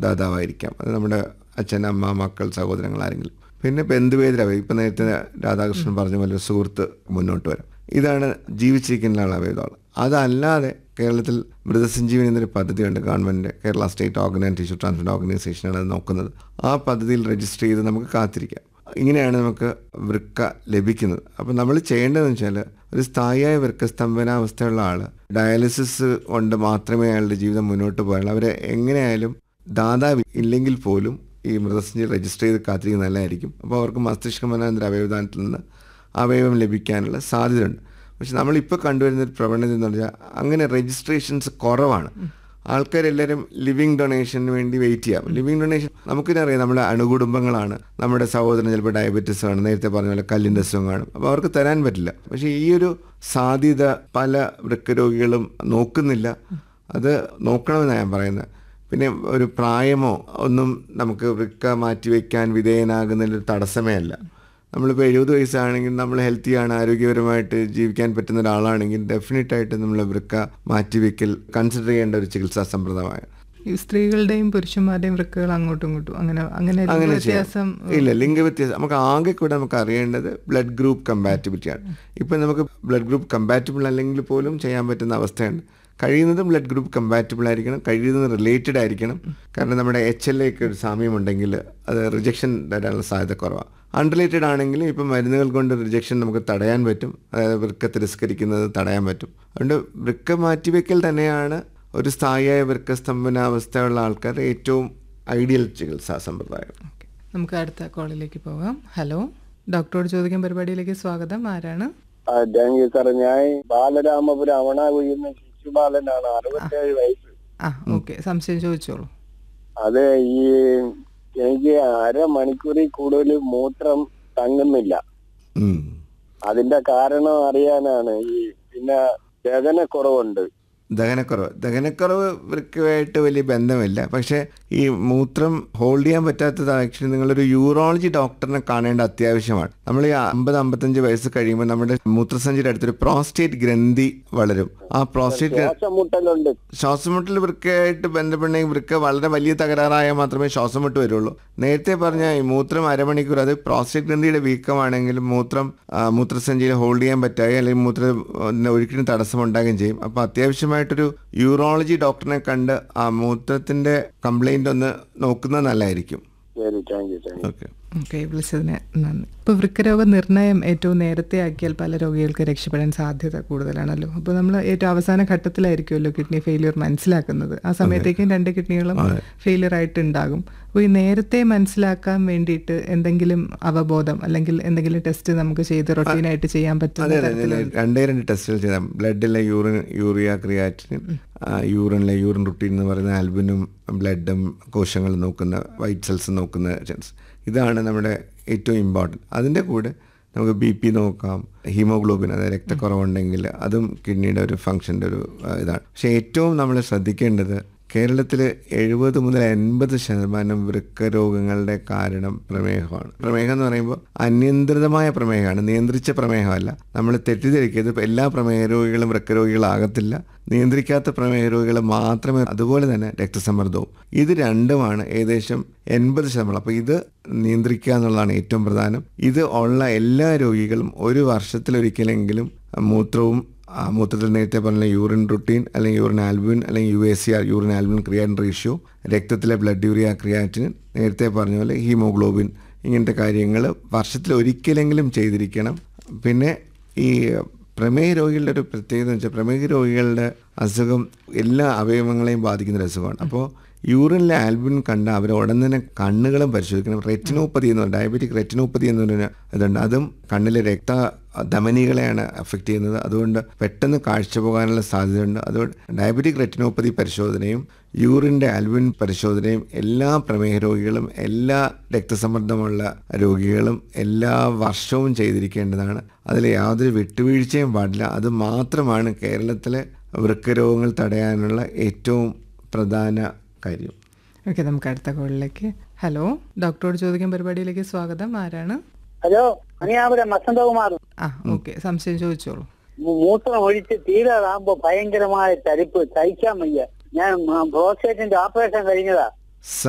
ദാതാവായിരിക്കാം അത് നമ്മുടെ അച്ഛൻ അമ്മ മക്കൾ സഹോദരങ്ങൾ ആരെങ്കിലും പിന്നെ ബന്ധുവേതര ഇപ്പം നേരത്തെ രാധാകൃഷ്ണൻ പറഞ്ഞ പോലെ ഒരു സുഹൃത്ത് മുന്നോട്ട് വരാം ഇതാണ് ജീവിച്ചിരിക്കുന്ന അവയവം അതല്ലാതെ കേരളത്തിൽ മൃതസഞ്ജീവനി എന്നൊരു പദ്ധതിയുണ്ട് government Kerala state organ and tissue transplant ഓർഗനൈസേഷനാണ് അത് നോക്കുന്നത് ആ പദ്ധതിയിൽ രജിസ്റ്റർ ചെയ്ത് നമുക്ക് കാത്തിരിക്കാം ഇങ്ങനെയാണ് നമുക്ക് വൃക്ക ലഭിക്കുന്നത് അപ്പോൾ നമ്മൾ ചെയ്യേണ്ടതെന്ന് വെച്ചാൽ ഒരു സ്ഥായിയായ വൃക്ക സ്തംഭനാവസ്ഥയുള്ള ആൾ ഡയാലിസിസ് കൊണ്ട് മാത്രമേ അയാളുടെ ജീവിതം മുന്നോട്ട് പോയുള്ളൂ അവരെ എങ്ങനെയായാലും ദാതാവ് ഇല്ലെങ്കിൽ പോലും ഈ മൃതസഞ്ജി രജിസ്റ്റർ ചെയ്ത് കാത്തിരിക്കുന്നത് നല്ലതായിരിക്കും അപ്പോൾ അവർക്ക് മസ്തിഷ്ക മനാന്തര അവയവദാനത്തിൽ നിന്ന് അവയവം ലഭിക്കാനുള്ള സാധ്യതയുണ്ട് പക്ഷെ നമ്മളിപ്പോൾ കണ്ടുവരുന്ന ഒരു പ്രവണത എന്ന് പറഞ്ഞാൽ അങ്ങനെ രജിസ്ട്രേഷൻസ് കുറവാണ് ആൾക്കാരെല്ലാവരും ലിവിങ് ഡൊണേഷന് വേണ്ടി വെയിറ്റ് ചെയ്യാം ലിവിങ് ഡൊണേഷൻ നമുക്കിനറിയാം നമ്മുടെ അണുകുടുംബങ്ങളാണ് നമ്മുടെ സഹോദരൻ ചിലപ്പോൾ ഡയബറ്റീസ് ആണ് നേരത്തെ പറഞ്ഞ പോലെ കല്ലിൻ്റെ അസുഖം കാണും അപ്പോൾ അവർക്ക് തരാൻ പറ്റില്ല പക്ഷേ ഈ ഒരു സാധ്യത പല വൃക്കരോഗികളും നോക്കുന്നില്ല അത് നോക്കണമെന്നാണ് ഞാൻ പറയുന്നത് പിന്നെ ഒരു പ്രായമോ ഒന്നും നമുക്ക് വൃക്ക മാറ്റിവെക്കാൻ വിധേയനാകുന്നതിൽ തടസ്സമേ അല്ല നമ്മളിപ്പോൾ എഴുപത് വയസ്സാണെങ്കിൽ നമ്മൾ ഹെൽത്തിയാണ് ആരോഗ്യപരമായിട്ട് ജീവിക്കാൻ പറ്റുന്ന ഒരാളാണെങ്കിൽ ഡെഫിനറ്റായിട്ട് നമ്മൾ വൃക്ക മാറ്റിവെക്കൽ കൺസിഡർ ചെയ്യേണ്ട ഒരു ചികിത്സാ സമ്പ്രദായമാണ് ഈ സ്ത്രീകളുടെയും പുരുഷന്മാരുടെയും വൃക്കകൾ അങ്ങോട്ടും ഇങ്ങോട്ടും അങ്ങനെ അങ്ങനെ ഒരു അങ്ങനെ വ്യത്യാസം ചെയ്യാം ഇല്ല ലിംഗവ്യത്യാസം നമുക്ക് ആകെ കൂടെ നമുക്ക് അറിയേണ്ടത് ബ്ലഡ് ഗ്രൂപ്പ് കമ്പാറ്റിബിലിറ്റിയാണ് ഇപ്പം നമുക്ക് ബ്ലഡ് ഗ്രൂപ്പ് കമ്പാറ്റിബിൾ അല്ലെങ്കിൽ പോലും ചെയ്യാൻ പറ്റുന്ന അവസ്ഥയുണ്ട് കഴിയുന്നതും ബ്ലഡ് ഗ്രൂപ്പ് കമ്പാറ്റിബിൾ ആയിരിക്കണം കഴിയുന്നതും റിലേറ്റഡ് ആയിരിക്കണം കാരണം നമ്മുടെ എച്ച് എൽ എക്ക് ഒരു സാമ്യമുണ്ടെങ്കിൽ അത് റിജക്ഷൻ വരാനുള്ള സാധ്യത കുറവാണ് അൺറിലേറ്റഡ് ആണെങ്കിലും ഇപ്പം മരുന്നുകൾ കൊണ്ട് റിജക്ഷൻ നമുക്ക് തടയാൻ പറ്റും അതായത് വൃക്ക തിരസ്കരിക്കുന്നത് തടയാൻ പറ്റും അതുകൊണ്ട് വൃക്ക മാറ്റിവെക്കൽ തന്നെയാണ് ഒരു സ്ഥായിയായ വൃക്ക സ്തംഭനാവസ്ഥയുള്ള ആൾക്കാരുടെ ഏറ്റവും ഐഡിയൽ ചികിത്സാ സമ്പ്രദായം ഓക്കേ. നമുക്ക് അടുത്ത കോളിലേക്ക് പോകാം ഹലോ ഡോക്ടറോട് ചോദിക്കാൻ പരിപാടിയിലേക്ക് സ്വാഗതം ആരാണ് ആ താങ്ക് യു സാർ ഞാൻ ബാലരാമപുരം അവണാകുഴിന്ന് ശിശുബാലനാണ് അറുപത്തേഴ് വയസ്സ് ആ ഓക്കെ സംശയം ചോദിച്ചോളൂ അത് ഈ എനിക്ക് അരമണിക്കൂറിൽ കൂടുതൽ മൂത്രം തങ്ങുന്നില്ല ഉം. അതിന്റെ കാരണം അറിയാനാണ് ഈ പിന്നെ ദഹനക്കുറവുണ്ട് ദഹനക്കുറവ് ദഹനക്കുറവ് വൃക്കയായിട്ട് വലിയ ബന്ധമില്ല പക്ഷേ ഈ മൂത്രം ഹോൾഡ് ചെയ്യാൻ പറ്റാത്തത് ആക്ച്വലി നിങ്ങളൊരു യൂറോളജി ഡോക്ടറിനെ കാണേണ്ട അത്യാവശ്യമാണ് നമ്മൾ ഈ അമ്പത് അമ്പത്തഞ്ച് വയസ്സ് കഴിയുമ്പോൾ നമ്മുടെ മൂത്രസഞ്ചിയുടെ അടുത്തൊരു പ്രോസ്റ്റേറ്റ് ഗ്രന്ഥി വളരും ആ പ്രോസ്റ്റേറ്റ് ഗ്ര- ശ്വാസം മുട്ടലുണ്ട് ശ്വാസമുട്ടൽ വൃക്കയായിട്ട് ബന്ധപ്പെടണമെങ്കിൽ വൃക്ക വളരെ വലിയ തകരാറായാൽ മാത്രമേ ശ്വാസം മുട്ട് വരുള്ളൂ നേരത്തെ പറഞ്ഞ ഈ മൂത്രം അരമണിക്കൂർ അത് പ്രോസ്റ്റേറ്റ് ഗ്രന്ഥിയുടെ വീക്കമാണെങ്കിലും മൂത്രം ആ, മൂത്രസഞ്ചിയിൽ ഹോൾഡ് ചെയ്യാൻ പറ്റായി അല്ലെങ്കിൽ മൂത്ര ഒഴുക്കിന് തടസ്സം ഉണ്ടാകുകയും ചെയ്യും അപ്പോൾ അത്യാവശ്യമായിട്ടൊരു യൂറോളജി ഡോക്ടറിനെ കണ്ട് ആ മൂത്രത്തിന്റെ കംപ്ലൈന്റ് ഒന്ന് നോക്കുന്നത് നല്ലതായിരിക്കും ശരി thank you thank you okay okay വിളിച്ചതിന് നന്ദി ഇപ്പോൾ വൃക്കരോഗ നിർണയം ഏറ്റവും നേരത്തെ ആക്കിയാൽ പല രോഗികൾക്ക് രക്ഷപ്പെടാൻ സാധ്യത കൂടുതലാണല്ലോ അപ്പോൾ നമ്മൾ ഏറ്റവും അവസാന ഘട്ടത്തിലായിരിക്കുമല്ലോ കിഡ്നി ഫെയിലിയർ മനസ്സിലാക്കുന്നത് ആ സമയത്തേക്കും രണ്ട് കിഡ്നികളും ഫെയിലിയർ ആയിട്ടുണ്ടാകും അപ്പോൾ ഈ നേരത്തെ മനസ്സിലാക്കാൻ വേണ്ടിയിട്ട് എന്തെങ്കിലും അവബോധം അല്ലെങ്കിൽ എന്തെങ്കിലും ടെസ്റ്റ് നമുക്ക് ചെയ്ത് റൊട്ടീനായിട്ട് ചെയ്യാൻ അതെ പറ്റുന്ന അതെ തരത്തിലുള്ള ഞാൻ രണ്ടേ രണ്ട് ടെസ്റ്റുകൾ ചെയ്താൽ ബ്ലഡിലെ യൂറിൻ യൂറിയ ക്രിയാറ്റിൻ യൂറിനിലെ യൂറിൻ റുട്ടീൻ എന്ന് പറയുന്ന ആൽബിനും ബ്ലഡും കോശങ്ങൾ നോക്കുന്ന വൈറ്റ് സെൽസ് നോക്കുന്ന ടെസ്റ്റ് ഇതാണ് നമ്മുടെ ഏറ്റവും ഇമ്പോർട്ടൻറ്റ് അതിൻ്റെ കൂടെ നമുക്ക് ബി പി നോക്കാം ഹീമോഗ്ലോബിൻ അതായത് രക്തക്കുറവുണ്ടെങ്കിൽ അതും കിഡ്നിയുടെ ഒരു ഫങ്ഷൻ്റെ ഒരു ആ, ഇതാണ് പക്ഷേ ഏറ്റവും നമ്മൾ ശ്രദ്ധിക്കേണ്ടത് കേരളത്തിൽ എഴുപത് മുതൽ എൺപത് ശതമാനം വൃക്ക രോഗങ്ങളുടെ കാരണം പ്രമേഹമാണ് പ്രമേഹം എന്ന് പറയുമ്പോൾ അനിയന്ത്രിതമായ പ്രമേഹമാണ് നിയന്ത്രിച്ച പ്രമേഹമല്ല നമ്മൾ തെറ്റിദ്ധരിക്കരുത് ഇപ്പം എല്ലാ പ്രമേഹ രോഗികളും വൃക്ക രോഗികളാകത്തില്ല നിയന്ത്രിക്കാത്ത പ്രമേഹ രോഗികൾ മാത്രമേ അതുപോലെ തന്നെ രക്തസമ്മർദ്ദവും ഇത് രണ്ടുമാണ് ഏകദേശം എൺപത് ശതമാനം അപ്പോൾ ഇത് നിയന്ത്രിക്കുക എന്നുള്ളതാണ് ഏറ്റവും പ്രധാനം ഇത് ഉള്ള എല്ലാ രോഗികളും ഒരു വർഷത്തിലൊരിക്കലെങ്കിലും മൂത്രവും ആ മൂത്രത്തിൽ നേരത്തെ പറഞ്ഞ യൂറിൻ റുട്ടീൻ അല്ലെങ്കിൽ യൂറിൻ ആൽബുൻ അല്ലെങ്കിൽ U S C R urine albumin creatinine ratio രക്തത്തിലെ ബ്ലഡ് യൂറിയ ക്രിയാറ്റിൻ നേരത്തെ പറഞ്ഞ പോലെ ഹീമോഗ്ലോബിൻ ഇങ്ങനത്തെ കാര്യങ്ങൾ വർഷത്തിൽ ഒരിക്കലെങ്കിലും ചെയ്തിരിക്കണം പിന്നെ ഈ പ്രമേഹ രോഗികളുടെ ഒരു പ്രത്യേകത എന്ന് വെച്ചാൽ പ്രമേഹ രോഗികളുടെ അസുഖം എല്ലാ അവയവങ്ങളെയും ബാധിക്കുന്ന ഒരു അസുഖമാണ് അപ്പോൾ യൂറിനിലെ ആൽബിൻ കണ്ട അവർ ഉടൻ തന്നെ കണ്ണുകളും പരിശോധിക്കണം റെറ്റിനോപ്പതി എന്ന് പറയുന്നത് ഡയബറ്റിക് റെറ്റിനോപ്പതി എന്ന് പറഞ്ഞ ഇതുണ്ട് അതും കണ്ണിലെ രക്ത ധമനികളെയാണ് അഫക്റ്റ് ചെയ്യുന്നത് അതുകൊണ്ട് പെട്ടെന്ന് കാഴ്ച പോകാനുള്ള സാധ്യതയുണ്ട് അതുകൊണ്ട് ഡയബറ്റിക് റെറ്റിനോപ്പതി പരിശോധനയും യൂറിൻ്റെ ആൽബിൻ പരിശോധനയും എല്ലാ പ്രമേഹ രോഗികളും എല്ലാ രക്തസമ്മർദ്ദമുള്ള രോഗികളും എല്ലാ വർഷവും ചെയ്തിരിക്കേണ്ടതാണ് അതിൽ യാതൊരു വിട്ടുവീഴ്ചയും പാടില്ല അത് മാത്രമാണ് കേരളത്തിലെ വൃക്കരോഗങ്ങൾ തടയാനുള്ള ഏറ്റവും പ്രധാന കാര്യം ഓക്കെ നമുക്ക് അടുത്ത കോളിലേക്ക് ഹലോ ഡോക്ടറോട് ചോദിക്കാൻ പരിപാടിയിലേക്ക് സ്വാഗതം ആരാണ് ഹലോ അങ്ങയാപുരം വസന്തകുമാർ ആ ഓക്കെ സംശയം ചോദിച്ചോളൂ മൂത്രം ഒഴിച്ച് തീരാറാകുമ്പോ ഭയങ്കരമായ തരിപ്പ് സഹിക്കാൻ വയ്യ ഞാൻ പ്രോസ്റ്റേറ്റിന്റെ ഓപ്പറേഷൻ കഴിഞ്ഞതാ